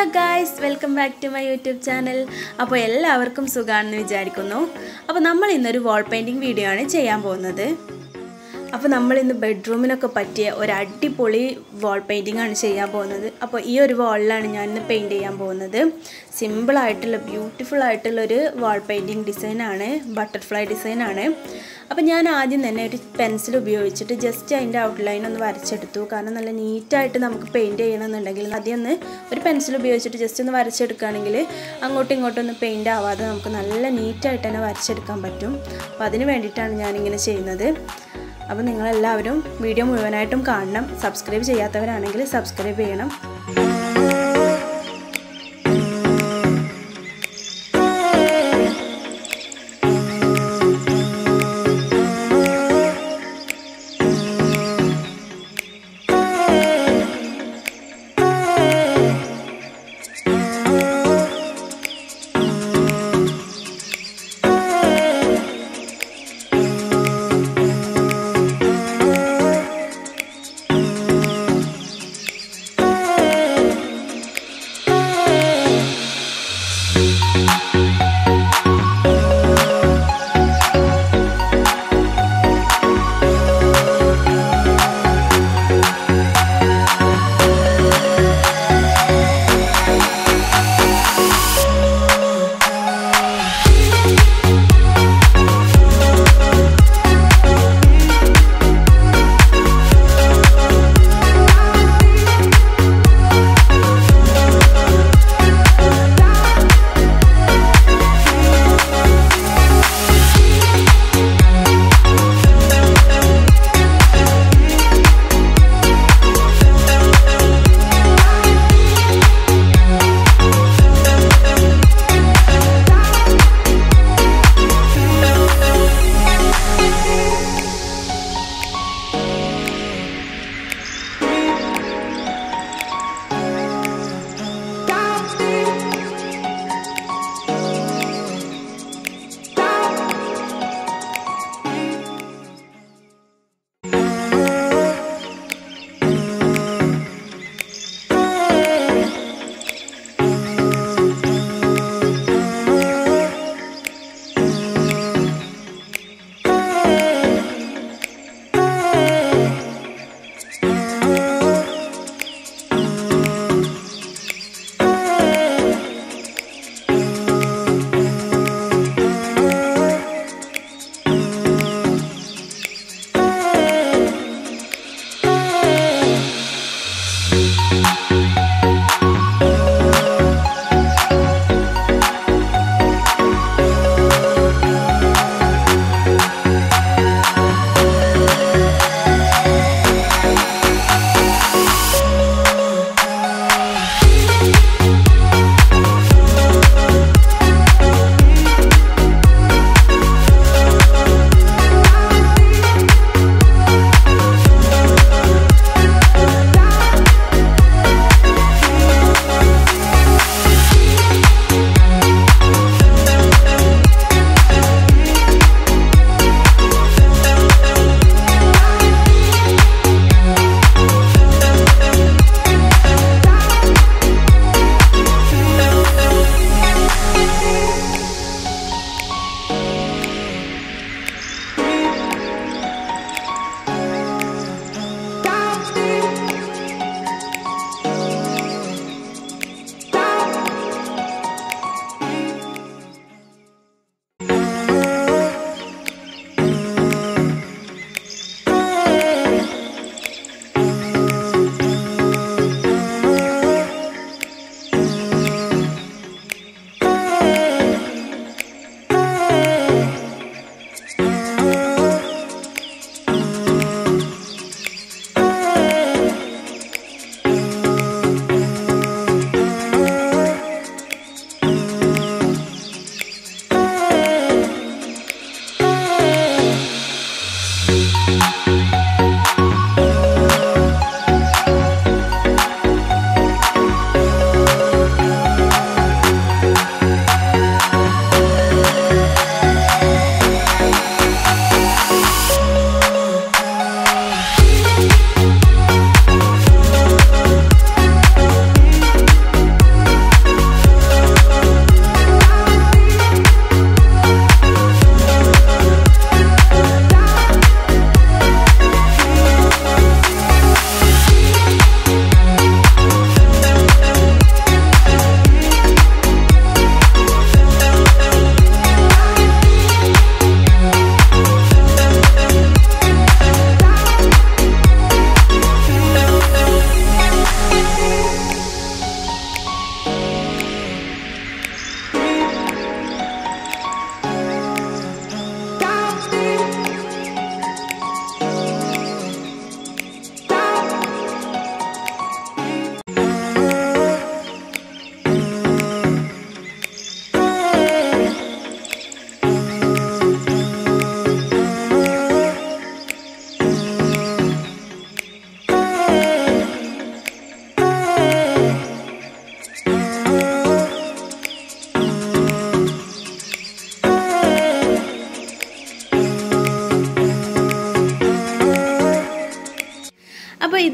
hello guys welcome back to my YouTube channel അപ്പോൾ എല്ലാവർക്കും സുഖമാണെന്ന് വിചാരിക്കുന്നു അപ്പോൾ നമ്മൾ ഇന്നൊരു വാൾ പെയിൻറ്റിങ് വീഡിയോ ആണ് ചെയ്യാൻ പോകുന്നത് അപ്പോൾ നമ്മൾ ഇന്ന് ബെഡ്റൂമിനൊക്കെ പറ്റിയ ഒരു അടിപൊളി വാൾ പെയിൻറ്റിംഗ് ആണ് ചെയ്യാൻ പോകുന്നത് അപ്പോൾ ഈ ഒരു വാളിലാണ് ഞാൻ ഇന്ന് പെയിൻറ്റ് ചെയ്യാൻ പോകുന്നത് സിമ്പിളായിട്ടുള്ള ബ്യൂട്ടിഫുൾ ആയിട്ടുള്ള ഒരു വാൾ പെയിൻറ്റിങ് ഡിസൈനാണ് ബട്ടർഫ്ലൈ ഡിസൈനാണ് അപ്പോൾ ഞാൻ ആദ്യം തന്നെ ഒരു പെൻസിൽ ഉപയോഗിച്ചിട്ട് ജസ്റ്റ് അതിൻ്റെ ഔട്ട്ലൈൻ ഒന്ന് വരച്ചെടുത്തു കാരണം നല്ല നീറ്റായിട്ട് നമുക്ക് പെയിൻറ്റ് ചെയ്യണമെന്നുണ്ടെങ്കിൽ ആദ്യം ഒന്ന് ഒരു പെൻസിൽ ഉപയോഗിച്ചിട്ട് ജസ്റ്റ് ഒന്ന് വരച്ചെടുക്കുകയാണെങ്കിൽ അങ്ങോട്ടും ഇങ്ങോട്ടും ഒന്ന് പെയിൻ്റ് ആവാതെ നമുക്ക് നല്ല നീറ്റായിട്ട് തന്നെ വരച്ചെടുക്കാൻ പറ്റും അപ്പോൾ അതിന് വേണ്ടിയിട്ടാണ് ഞാനിങ്ങനെ ചെയ്യുന്നത് അപ്പോൾ നിങ്ങളെല്ലാവരും വീഡിയോ മുഴുവനായിട്ടും കാണണം സബ്സ്ക്രൈബ് ചെയ്യാത്തവരാണെങ്കിൽ സബ്സ്ക്രൈബ് ചെയ്യണം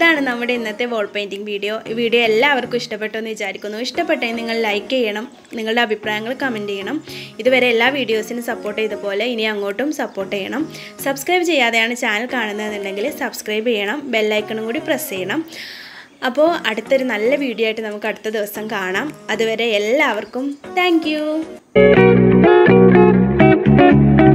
ഇതാണ് നമ്മുടെ ഇന്നത്തെ വോൾ പെയിൻറ്റിംഗ് വീഡിയോ ഈ വീഡിയോ എല്ലാവർക്കും ഇഷ്ടപ്പെട്ടു എന്ന് വിചാരിക്കുന്നു ഇഷ്ടപ്പെട്ടെങ്കിൽ നിങ്ങൾ ലൈക്ക് ചെയ്യണം നിങ്ങളുടെ അഭിപ്രായങ്ങൾ കമൻറ്റ് ചെയ്യണം ഇതുവരെ എല്ലാ വീഡിയോസിനും സപ്പോർട്ട് ചെയ്ത പോലെ ഇനി അങ്ങോട്ടും സപ്പോർട്ട് ചെയ്യണം സബ്സ്ക്രൈബ് ചെയ്യാതെയാണ് ചാനൽ കാണുന്നതെന്നുണ്ടെങ്കിൽ സബ്സ്ക്രൈബ് ചെയ്യണം ബെല്ലൈക്കണും കൂടി പ്രസ് ചെയ്യണം അപ്പോൾ അടുത്തൊരു നല്ല വീഡിയോ ആയിട്ട് നമുക്ക് അടുത്ത ദിവസം കാണാം അതുവരെ എല്ലാവർക്കും താങ്ക്